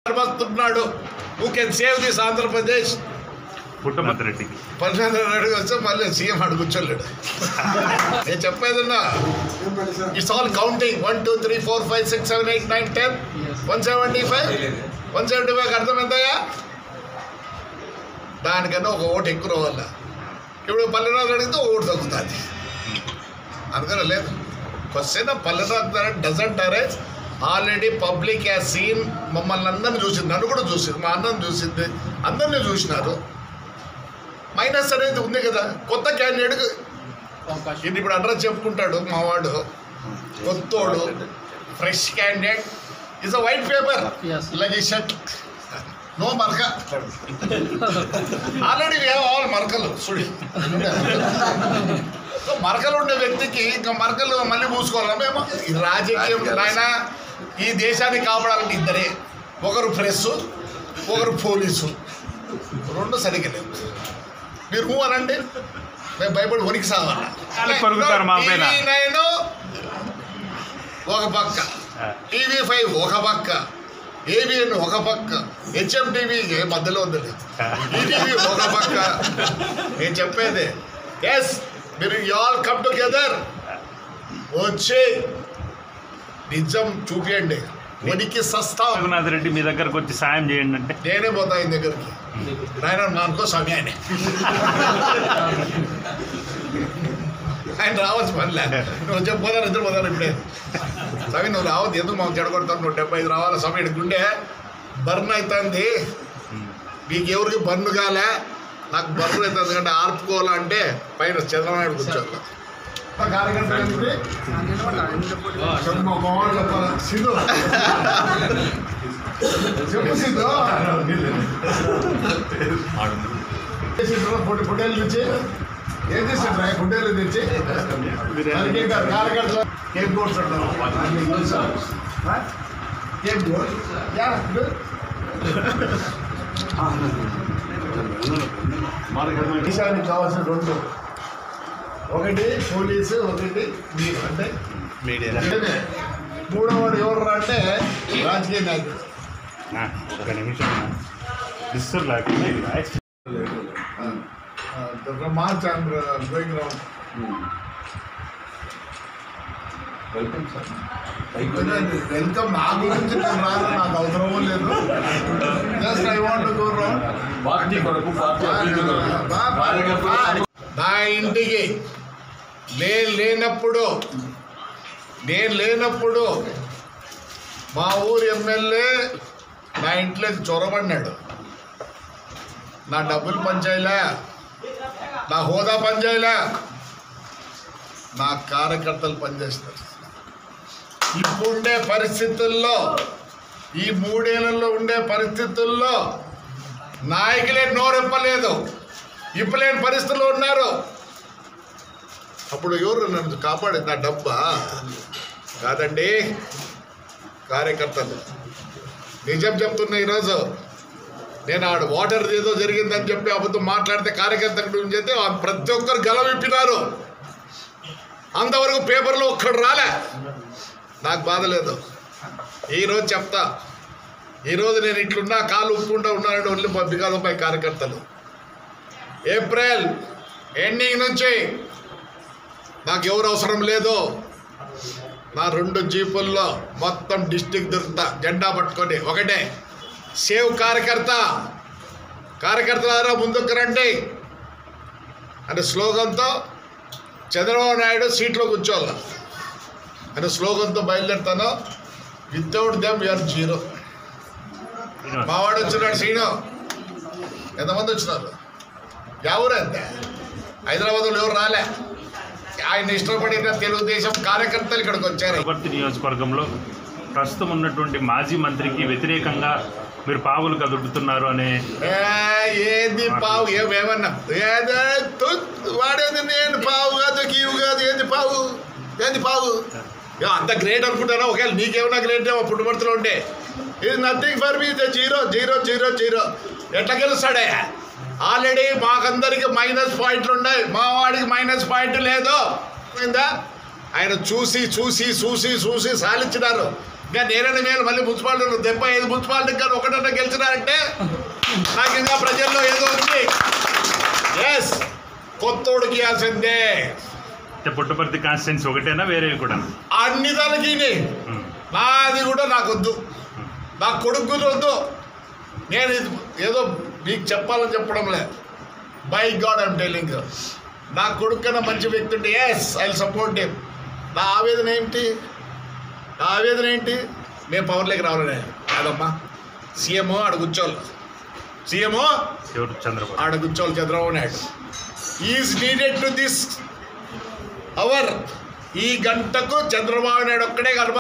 భక్తున్నాడు who can save this Andhra Pradesh పుట్టమతి రెడ్డికి పన్నెండు అడుగు వస్తే మళ్ళీ సీఎం అడుగు కూర్చోలేడు నేను చెప్పేదన్నా it's all counting one two three four five six seven eight nine ten one seventy five one seventy five అర్థం ఎంతయ్యా దానికన్నా ఒక ఓటు ఎక్కువ రావాల ఇప్పుడు పల్లెనాథ్ అడిగితే ఒక ఓటు తగ్గుతుంది అందుకని లేదు క్వశ్చన్ పల్లెనాథ్ doesn't arise already public has seen మమ్మల్ని అందరిని చూసింది నన్ను కూడా చూసింది మా అన్నని చూసింది అందరినీ చూసినారు మైనస్ అనేది ఉంది కదా కొత్త క్యాండిడేట్ ఇది ఇప్పుడు అడ్రస్ చెప్పుకుంటాడు మావాడు కొత్తోడు fresh candidate is a white paper Yes. Like ఈ షర్ట్ నో మరక ఆల్రెడీ ఆల్ మరకలు సుడి సో మరకలు ఉండే వ్యక్తికి ఇంకా మరకలు మళ్ళీ మూసుకోవాలా మేము ఈ రాజకీయం నాయన ఈ దేశాన్ని కాపాడాలంటే ఇద్దరే ఒకరు ప్రెస్ ఒకరు పోలీసు రెండు సరిగ్గా లేవు మీరు హూ అనండి మేము భయపడి వనికి సాగాలి వాళ్ళు కొరుకుతారు మా పైన. నైన్ ఒక పక్క ఆ. టీవీ ఫైవ్ ఒక పక్క ఏబిఎన్ ఒక పక్క హెచ్ఎం టీవీ మధ్యలో ఉంది ఈటీవీ ఒక పక్క నేను చెప్పేది ఎస్ మీరు ఆల్ కమ్ టుగెదర్ వచ్చి నిజం చూపియండి వనికి సస్తాం రఘునాథ్ రెడ్డి మీ దగ్గరకు వచ్చి సాయం చేయండి అంటే నేనే పోతా ఆయన దగ్గరికి నాయన నానుకో స్వామి ఆయన ఆయన రావచ్చు పనిలే నువ్వు చెప్పు పోతాను ఇద్దరు పోతాను ఇప్పుడే స్వామి నువ్వు రావద్దు ఎందుకు మాకు చెడగొడతావు నువ్వు డెబ్బై ఐదు రావాలి స్వామి ఇక్కడ గుండె బర్న్ అవుతుంది మీకు ఎవరికి బర్న్ కాలే నాకు బర్న్ అవుతుంది ఎందుకంటే ఆర్పుకోవాలంటే పైన చంద్రబాబు నాయుడు కూర్చోవాలి సిద్ధు చెప్పు సిద్ధు పొట్టి పొట్టేలు తెచ్చి ఏం చేసిండ్రా పొట్టేలు తెచ్చి దానికి ఇంకా కార్యకర్తలు కేక్ బోర్డ్స్ అంటారు కేక్ బోర్డ్ యా గుడ్ దేశానికి కావాల్సిన రెండు ఒకటి పోలీసు ఒకటి మీరు అంటే మీడియా మీరే. మూడోవాడు ఎవరు అంటే రాజకీయ నాయకుడు ఒక నిమిషం డిస్టర్బ్ లేకుండా ఇది రాయ్. March and going round welcome sir welcome నా గురించి నేను రాదు నాకు అవసరమూ లేదు just I want go round party కొరకు పార్టీ అభివృద్ధి కొరకు కార్యకర్తలు నా ఇంటికి నేను లేనప్పుడు నేను లేనప్పుడు మా ఊరు ఎమ్మెల్యే నా ఇంట్లోకి చొరబడినాడు నా డబ్బులు పనిచేయలే నా హోదా పనిచేయలే నా కార్యకర్తలు పనిచేస్తారు ఇప్పుండే పరిస్థితుల్లో ఈ మూడేళ్లలో ఉండే పరిస్థితుల్లో నాయకులే నోరెప్పలేదు ఇప్పలేని పరిస్థితుల్లో ఉన్నారు అప్పుడు ఎవరు నన్ను కాపాడింది నా డబ్బా కాదండి కార్యకర్తలు నిజం చెప్తున్నా ఈరోజు నేను ఆడు వాటర్ ఏదో జరిగిందని చెప్పి అబద్ధం మాట్లాడితే కార్యకర్త గురించి అయితే ఆ ప్రతి ఒక్కరు గల విప్పినారు అంతవరకు పేపర్లో ఒక్కడు రాలే నాకు బాధ లేదు ఈరోజు చెప్తా ఈరోజు నేను ఇట్లున్నా కాలు ఉప్పుకుంటూ ఉన్నానంటే ఒళ్ళు బికాదంపై కార్యకర్తలు ఏప్రిల్ ఎండింగ్ నుంచి నాకు ఎవరు అవసరం లేదు నా రెండు జీపుల్లో మొత్తం డిస్టిక్ దొరుకుతా జెండా పట్టుకొని ఒకటే సేవ్ కార్యకర్త కార్యకర్తలారా ముందుకు రండి అనే స్లోగన్తో చంద్రబాబు నాయుడు సీట్లో కూర్చోవాలి అనే స్లోగన్తో బయలుదేరుతాను వితౌట్ దెమ్ యూఆర్ జీరో మావాడు వచ్చినాడు శ్రీను ఎంతమంది వచ్చినారు ఎవరు అంతే హైదరాబాద్లో ఎవరు రాలే ఆయన ఇష్టపడిన తెలుగుదేశం కార్యకర్తలు ఇక్కడికి వచ్చారు వనపర్తి నియోజకవర్గంలో ప్రస్తుతం ఉన్నటువంటి మాజీ మంత్రికి వ్యతిరేకంగా మీరు పావులు కదుడుతున్నారు అనే ఏ, ఏంది పావు ఏమేమన్నా ఏదో తు- వాడేది నేను పావు కాదు గీవు కాదు ఏంది పావు ఏంది పావు ఏ, అంత గ్రేట్ అనుకుంటారా ఒకవేళ నీకేమన్నా గ్రేట్ ఏమో పుట్టుబడుతులో ఉంటే ఇది nothing for me zero zero zero zero ఎట్లా గెలుస్తాడే ఆల్రెడీ మాకందరికి మైనస్ పాయింట్లు ఉన్నాయి మా వాడికి మైనస్ పాయింట్ లేదు అయిందా ఆయన చూసి చూసి చూసి చూసి సాలిచ్చినారు ఇంకా నేనని మేలు మళ్ళీ మున్సిపాలిటీలో డెబ్బై ఐదు మున్సిపాలిటీ కానీ ఒకటన్నా గెలిచినారంటే నాకు ఇంకా ప్రజల్లో ఏదో ఉంది ఎస్ కొత్తోడికి ఇవ్వాల్సిందే అంటే పుట్టపర్తి కాన్స్టిట్యున్సీ ఒకటేనా వేరేవి కూడా అన్ని దానికి ఉమ్. నాది కూడా నాకు వద్దు నా కొడుకు కూడా వద్దు నేను ఇది ఏదో మీకు చెప్పాలని చెప్పడం లే బై గాడ్ ఐమ్ టెలింగ్ నా కొడుకు కన్నా మంచి వ్యక్తి ఉంటే ఎస్ ఐ సపోర్ట్ హిమ్ నా ఆవేదన ఏంటి నా ఆవేదన ఏంటి మేము పవర్లోకి రావాలనే కాదమ్మా సీఎంఓ ఆడ కూర్చోవాలి సీఎంఓ ఎవరు చంద్రబాబు ఆడ కూర్చోవాలి Chandrababu Naidu is needed to this hour ఈ గంటకు చంద్రబాబు నాయుడు ఒక్కడే కనబ